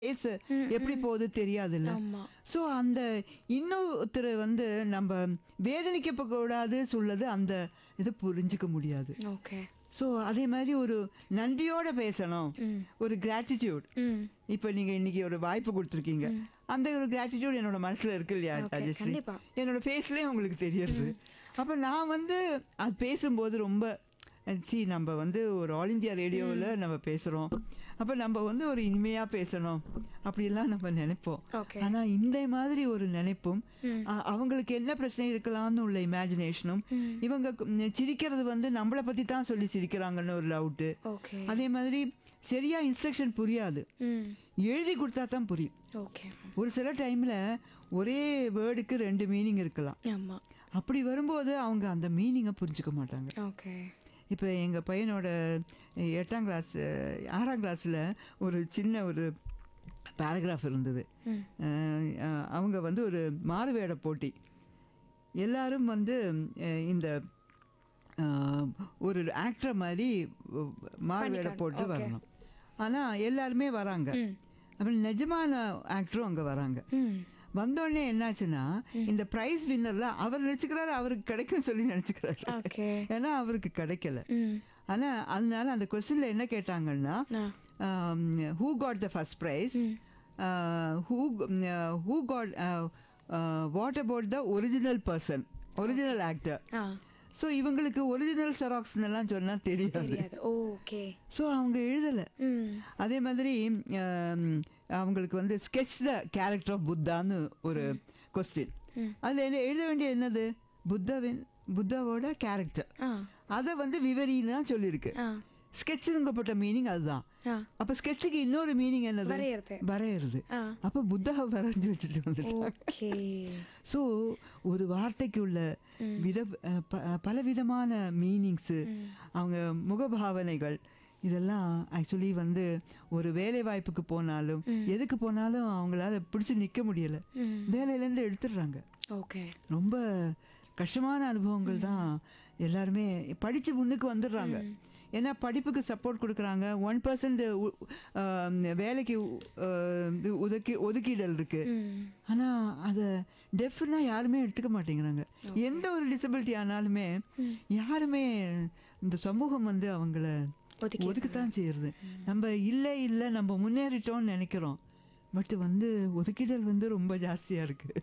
பேச எப்படி போகுது தெரியாதுல்ல ஆமா ஸோ அந்த இன்னொருத்தர் வந்து நம்ம வேதனைக்கப்படக்கூடாது சொல்லுது அந்த இதை புரிஞ்சுக்க முடியாது ஓகே ஸோ அதே மாதிரி ஒரு நன்றியோட பேசணும் ஒரு கிராட்டிடியூட் ம் இப்போ நீங்க இன்னைக்கு ஒரு வாய்ப்பு கொடுத்துருக்கீங்க அந்த ஒரு கிராட்டிடியூட் என்னோட மனசுல இருக்கு இல்லையா Okay, ராஜஸ்ரீ கண்டிப்பா. என்னோட ஃபேஸ்லயே உங்களுக்கு தெரியுது அப்போ நான் வந்து அது பேசும்போது ரொம்ப சி நம்ம வந்து ஒரு ஆல் இந்தியா ரேடியோவில் நம்ம பேசுகிறோம் அப்போ நம்ம வந்து ஒரு இனிமையாக பேசணும் அப்படிலாம் நம்ம நினைப்போம் Okay. ஆனால் இந்த மாதிரி ஒரு நினைப்பும் அ- அவங்களுக்கு என்ன பிரச்சனை இருக்கலாம்னு உள்ள இமேஜினேஷனும் இவங்க ம், சிரிக்கிறது வந்து நம்மளை பற்றி தான் சொல்லி சிரிக்கிறாங்கன்னு ஒரு டவுட்டு ஓகே அதே மாதிரி சரியா இன்ஸ்ட்ரக்ஷன் புரியாது ம் எழுதி கொடுத்தா தான் புரியும் ஓகே ஒரு சில டைமில் ஒரே வேர்டுக்கு ரெண்டு மீனிங் இருக்கலாம் ஆமா அப்படி வரும்போது அவங்க அந்த மீனிங்கை புரிஞ்சுக்க மாட்டாங்க ஓகே இப்போ எங்கள் பையனோட எட்டாம் கிளாஸ் ஆறாம் கிளாஸில் ஒரு சின்ன ஒரு பேராகிராஃப் இருந்தது ம் அஹ், அஹ், அவங்க வந்து ஒரு மாறுவேட போட்டி எல்லாரும் வந்து அஹ், இந்த அஹ், ஒரு ஆக்டர் மாதிரி மாறுவேட பண்ணிக்காணும். போட்டு Okay. வரணும் ஆனால் எல்லாருமே வராங்க ம் அப்புறம் நிஜமான ஆக்டரும் அங்கே வராங்க ம் வந்தோடனே என்னாச்சுன்னா இந்த பிரைஸ் வின்னர்ல அவர் நினைச்சுக்கிறாரு அவருக்கு கிடைக்கும் சொல்லி நினைச்சுக்கிறாரு ஓகே ஏன்னா அவருக்கு கிடைக்கல ம் ஆனா அதனால அந்த கொஸ்டின்ல என்ன கேட்டாங்கன்னா ah who got the first prize who who got what about the original person original actor ah so இவங்களுக்கு ஒரிஜினல் செராக்ஸ்னு எல்லாம் சொன்னா தெரியாது தெரியாது ஓகே ஸோ அவங்க எழுதலை ம் அதே மாதிரி ஆம், அவங்களுக்கு வந்து ஸ்கெச் த கேரக்டர் ஆஃப் புத்தான்னு ஒரு கொஸ்டின் அதில் என்ன எழுத வேண்டியது என்னது புத்தாவின் புத்தாவோட கேரக்டர் ஆ அதை வந்து விவரின்னு தான் சொல்லியிருக்கு ஆ ஸ்கெட்சுங்கப்பட்ட மீனிங் அதுதான் ஆ அப்போ ஸ்கெட்சுக்கு இன்னொரு மீனிங் என்னது வரையறது. வரையறது ஆ அப்போ புத்தாவை வரைஞ்சி வச்சுட்டு வந்துட்டாங்க ஓகே ஸோ ஒரு வார்த்தைக்கு உள்ள வித அஹ், ப- அஹ், பலவிதமான மீனிங்ஸு அவங்க முகபாவனைகள் இதெல்லாம் ஆக்சுவலி வந்து ஒரு வேலை வாய்ப்புக்கு போனாலும் எதுக்கு போனாலும் அவங்களால பிடிச்சி நிற்க முடியல ம் வேலையிலேருந்து எடுத்துடுறாங்க ஓகே ரொம்ப கஷ்டமான அனுபவங்கள் தான் எல்லாருமே படித்து முன்னுக்கு வந்துடுறாங்க ஏன்னா படிப்புக்கு சப்போர்ட் கொடுக்குறாங்க ஒன் பர்சன்ட் வேலைக்கு அஹ், இது ஒதுக்கி ஒதுக்கீடல் இருக்கு ம் ஆனால் அதை டெஃப்னா யாருமே எடுத்துக்க மாட்டேங்கிறாங்க எந்த ஒரு டிசபிலிட்டி ஆனாலுமே யாருமே இந்த சமூகம் வந்து அவங்கள ஒதுக்கி ஒதுக்கத்தான் செய்யறது நம்ம இல்லை இல்லை நம்ம முன்னேறிட்டோம்னு நினைக்கிறோம் பட் வந்து ஒதுக்கீடல் வந்து ரொம்ப ஜாஸ்தியாக இருக்கு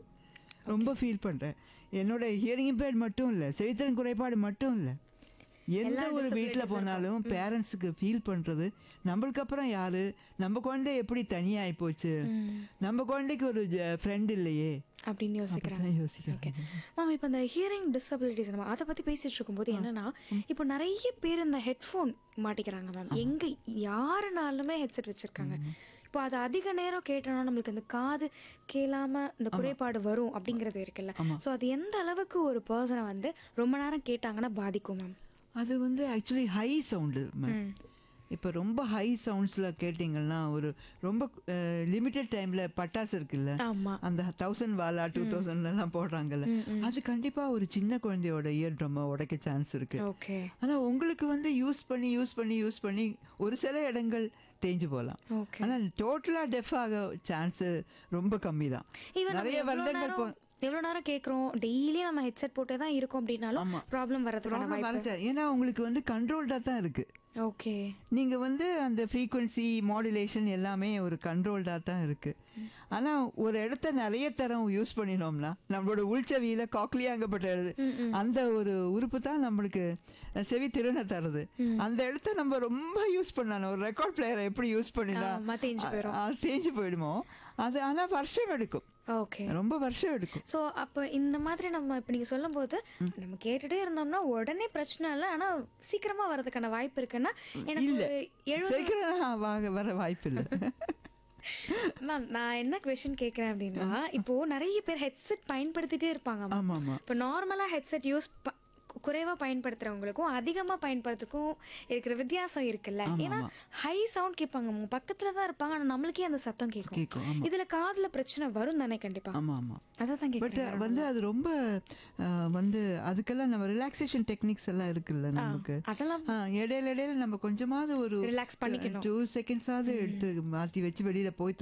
ரொம்ப ஃபீல் பண்ணுறேன் என்னோட ஹியரிங் இம்பேர்ட் மட்டும் இல்லை செவித்திறன் குறைபாடு மட்டும் இல்லை எந்த எல்லா ஒரு வீட்டில் disabilities போனாலும் பேரண்ட்ஸுக்கு ஃபீல் பண்ணுறது நம்மளுக்கு அப்புறம் யாரு நம்ம குழந்தை எப்படி தனியாகி போச்சு நம்ம குழந்தைக்கு ஒரு ஃப்ரெண்ட் இல்லையே அப்படின்னு யோசிக்கிறாங்க அப்படிதான் யோசிக்கிறாங்க மேம் இப்போ இந்த ஹியரிங் டிசபிலிட்டிஸ் நம்ம அதை பற்றி பேசிட்டு இருக்கும்போது என்னன்னா இப்போ நிறைய பேர் இந்த ஹெட்ஃபோன் மாட்டிக்கிறாங்க மேம் எங்கே யாருனாலுமே ஹெட்செட் வச்சிருக்காங்க இப்போ அது அதிக நேரம் கேட்டோம்னா நம்மளுக்கு அந்த காது கேளாம இந்த குறைபாடு வரும் அப்படிங்கிறது இருக்குல்ல ஸோ அது எந்த அளவுக்கு ஒரு பர்சனை வந்து ரொம்ப நேரம் கேட்டாங்கன்னா பாதிக்கும் மேம் அது வந்து ஆக்சுவலி ஹை சவுண்டு மேம் இப்போ ரொம்ப ஹை சவுண்ட்ஸில் கேட்டிங்கன்னா ஒரு ரொம்ப லிமிட்டட் டைமில் பட்டாசு இருக்குல்ல ஆமா அந்த தௌசண்ட் வாலா டூ தௌசண்ட்லாம் போடுறாங்கல்ல அது கண்டிப்பாக ஒரு சின்ன குழந்தையோட இயர் ட்ரம்மை உடைக்க சான்ஸ் இருக்கு ஓகே ஆனால் உங்களுக்கு வந்து யூஸ் பண்ணி யூஸ் பண்ணி யூஸ் பண்ணி ஒரு சில இடங்கள் தேஞ்சு போகலாம் ஓகே ஆனால் டோட்டலாக டெஃப் ஆக சான்ஸ் ரொம்ப கம்மி தான் ஈவன் நிறைய வருடங்கள் போ எவ்வளோ நேரம் கேட்குறோம் டெய்லி நம்ம ஹெட்செட் போட்டே தான் இருக்கோம் அப்படின்னாலும் ஆமா. ப்ராப்ளம் வரதுக்கான ப்ராப்ளம் வாய்ப்பு வரச்சா ஏன்னா உங்களுக்கு வந்து கண்ட்ரோல்டாக தான் இருக்குது ஓகே நீங்கள் வந்து அந்த ஃப்ரீக்குவென்சி மாடுலேஷன் எல்லாமே ஒரு கண்ட்ரோல்டாக தான் இருக்குது ஆனால் ஒரு இடத்த நிறைய தரம் யூஸ் பண்ணினோம்னா நம்மளோட உள்செவியில் காக்லியாங்கப்பட்ட எழுது அந்த ஒரு உறுப்பு தான் நம்மளுக்கு செவி திறனை தருது அந்த இடத்த நம்ம ரொம்ப யூஸ் பண்ணணும் ஒரு ரெக்கார்ட் பிளேயரை எப்படி யூஸ் பண்ணினா ஆமா, தேஞ்சு போயிரும். அ- அ- தேஞ்சு போயிடுமோ அது ஆனால் வருஷம் எடுக்கும் ஓகே ரொம்ப வருஷம் எடுக்கும் ஸோ அப்போ இந்த மாதிரி நம்ம இப்போ நீங்கள் சொல்லும்போது நம்ம கேட்டுட்டே இருந்தோம்னா உடனே பிரச்சனை இல்லை ஆனால் சீக்கிரமாக வர்றதுக்கான வாய்ப்பு இருக்குன்னா எனக்கு இல்லை ஒரு எழுபது சீக்கிரம் வாங்க வர வாய்ப்பு இல்லை மேம் நான் என்ன கொஷின் கேட்குறேன் அப்படின்னா இப்போ நிறைய பேர் ஹெட்செட் பயன்படுத்திட்டே இருப்பாங்க ma'am. ஆமாம் ஆமாம் இப்போ நார்மலாக ஹெட்செட் யூஸ் குறைவாக பயன்படுத்துறவங்களுக்கும் அதிகமாக பயன்படுத்துறதுக்கும் இருக்கிற வித்தியாசம் இருக்குல்ல ஏன்னா ஹை சவுண்ட் கேட்பாங்க உங்க பக்கத்துல தான் இருப்பாங்க ஆனால் நம்மளுக்கே அந்த சத்தம் கேட்கும் கேட்கும் ஆமாம் இதுல காதுல பிரச்சனை வரும் தானே கண்டிப்பா ஆமாம் ஆமாம் அதான் தான் பட் கேட்குறேன் வந்து அது ரொம்ப அஹ், வந்து அதுக்கெல்லாம் நம்ம ரிலாக்ஸேஷன் டெக்னிக்ஸ் எல்லாம் இருக்குல்ல நமக்கு அதெல்லாம் ஆ, இடையில இடையில நம்ம கொஞ்சமாவது ஒரு ரிலாக்ஸ் பண்ணிக்கணும் டூ செகண்ட்ஸாவது எடுத்து மாற்றி வச்சு வெளியில போய்